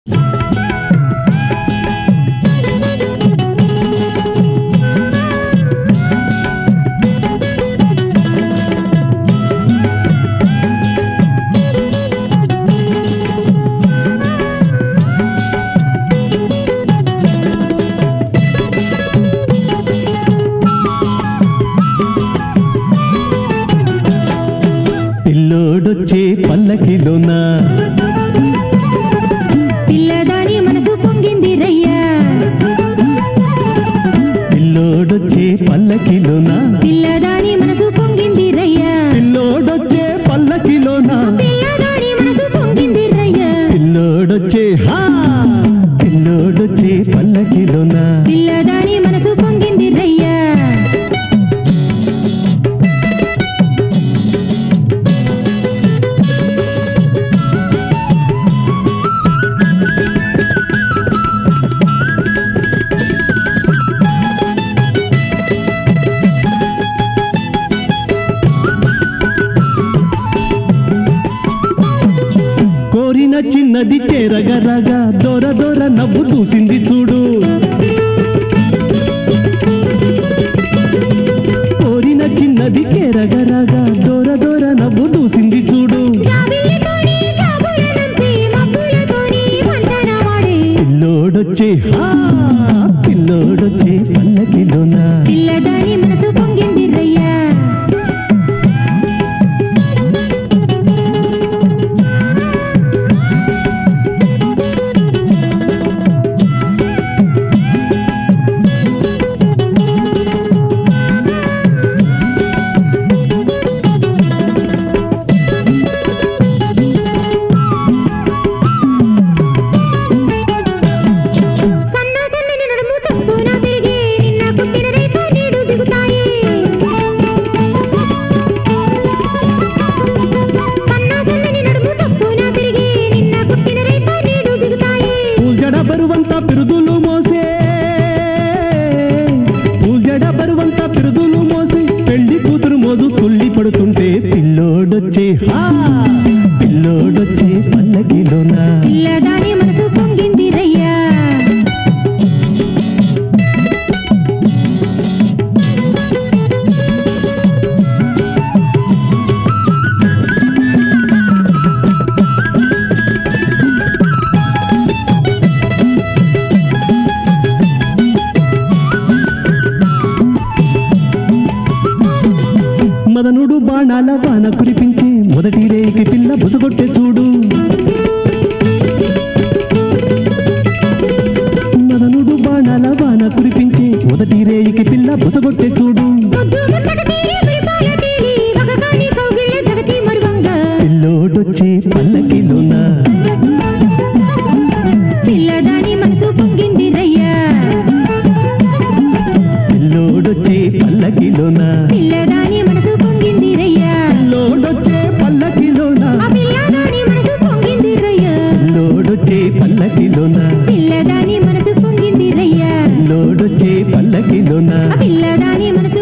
పిల్లోడొచ్చే పల్లకిలోన పిల్లదాని మనసు పొంగింది రయ్యా పిల్లోడొచ్చే పల్లకిలోన పిల్లదాని మనసు పొంగింది రయ్యా పిల్లోడొచ్చే పల్లకిలోన పిల్లదాని మనసు పొంగింది రయ్యా పిల్లోడొచ్చే హా పిల్లోడొచ్చే పల్లకిలోన పిల్లదాని మనసు పొంగింది రయ్యా కోరిన చిన్నది చేరగరగా దొర దొర నవ్వు చూసింది చూడు కోరిన చిన్నది చేరగరగా దొర దొర నవ్వు చూసింది చూడు జాబిల్లితోని జాబుల నంపి మబ్బులతోని వందనమాడే పిల్లోడొచ్చే హా పిల్లోడొచ్చే పల్లకిలోన పిల్లదాని మనసు పొంగింది రయ్యా సన్న సన్నని నడుము తప్పున తిరిగి నిన్న పుట్టిన రేఖ నేడు దిగుతాయి సన్న సన్నని నడుము తప్పున తిరిగి నిన్న పుట్టిన రేఖ నేడు దిగుతాయి పూజడ బరువంత పిరుదులు మోసే పూజడ బరువంత పిరుదులు మోసే పెళ్లి కూతురు మోజు తుల్లి పడుతుంటే పిల్లోడొచ్చే హా పిల్లోడొచ్చే పల్లకిలోన పిల్లదాని మనసు పొంగింది రయ్యా మదనుడు బాణాల వాన కురిపించి మొదటి రేకి పిల్ల బుసగొట్టె చూడు మదనుడు బాణాల వాన కురిపించి మొదటి రేయికి పిల్ల బుసగొట్టె చూడు ముద్దు ముచ్చట తీరి విడిపాయ తీరి మగగాని కౌగిళ్ళ జగతి మరువంగా పిల్లోడొచ్చే పల్లకిలోన పిల్లదాని మనసు పొంగింది రయ్యా పిల్లోడొచ్చే పల్లకిలోన పిల్లదాని మనసు పొంగింది రయ్యా పిల్లోడొచ్చే పల్లకిలోన ఆ పిల్లదాని మనసు పొంగింది రయ్యా పిల్లోడొచ్చే పల్లకిలోన పిల్లదాని మనసు పొంగింది రయ్యా పిల్లోడొచ్చే పల్లకిలోన ఆ పిల్లదాని మనసు